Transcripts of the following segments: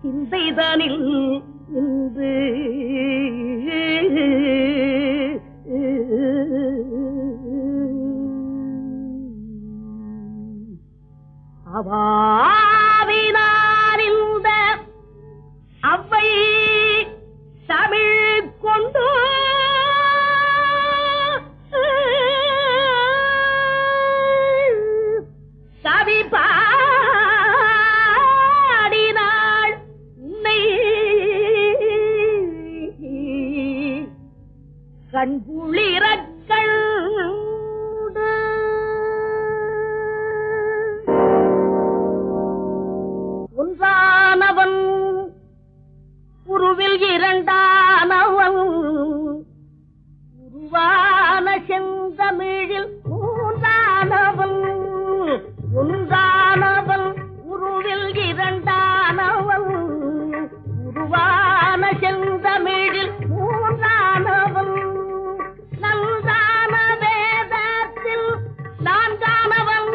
சிந்தைதனில் நின்று அவாவினார் இந்த அவ்வை தமிழ் கொண்டு கவி பாடினாள் உன்னை கண்குளிரக்கள் ஒன்றானவன் உருவில் இரண்டானவன் உருவான செந்தமிழில் மூன்றானவன் ஒன்றானவன் உருவில் இரண்டானவன் உருவான செந்தமிழில் மூன்றானவன் நன்றான வேதத்தில் நான்கானவன்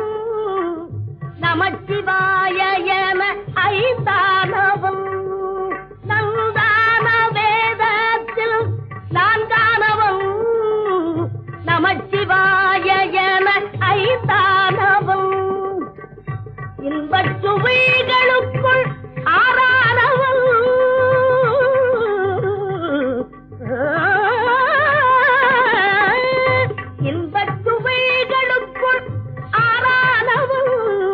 நமச்சிவாய என ஐந்தானவன் நந்தான வேதத்தில் நான்கானவன் நமச்சிவாய என ஐந்தானவன் இன்பச் சுவைகளுக்குள் ஆறானவன் இன்பச் சுவைகளுக்குள் ஆறானவன்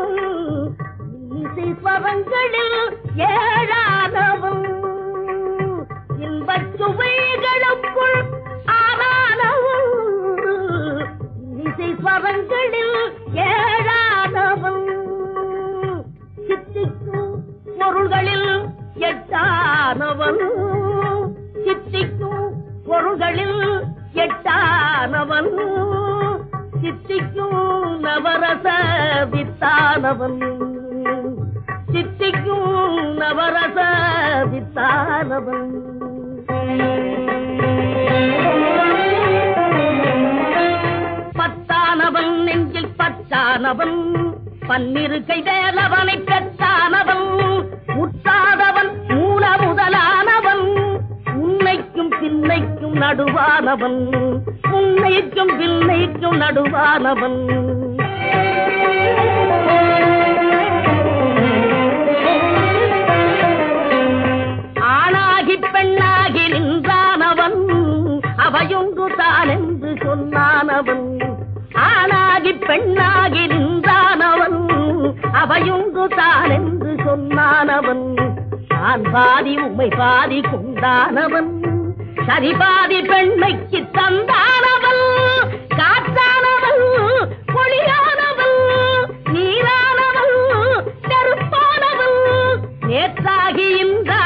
இசை ஸ்வரங்களில் ஏழானவன் இன்பச் சுவைகளுக்குள் ஆறானவன் இசை ஸ்வரங்களில் ஏழானவன் சித்திக்கும் பொருள்களில் எட்டானவன் சித்திக்கும் பொருள்களில் எட்டானவன் சித்திக்கும் நவரச வித்தானவன் சித்திக்கும் நவரச வித்தானவன் பத்தானவன் நெஞ்சில் பத்தானவன் பன்னிரு கை வேலவனை பெற்றானவன் முட்டாதவன் மூல முதலானவன் உன்னைக்கும் பின்னைக்கும் நடுவானவன் உன்னைக்கும் பின்னைக்கும் நடுவானவன் ஆணாகி பெண்ணாகி நின்றானவன் அவையொன்று தான் என்று சொன்னானவன் ஆணாகி பெண்ணாகி நின்றானவன் அவையொன்று தான் என்று சொன்னானவன் நான் பாதி உம்மை பாதி கொண்டானவன் சரி பாதி பெண்மைக்கு தந்தானவன் காற்றானவன் ஒளியானவன் நீரானவன் நெருப்பானவன் நேற்றாகி இன்றா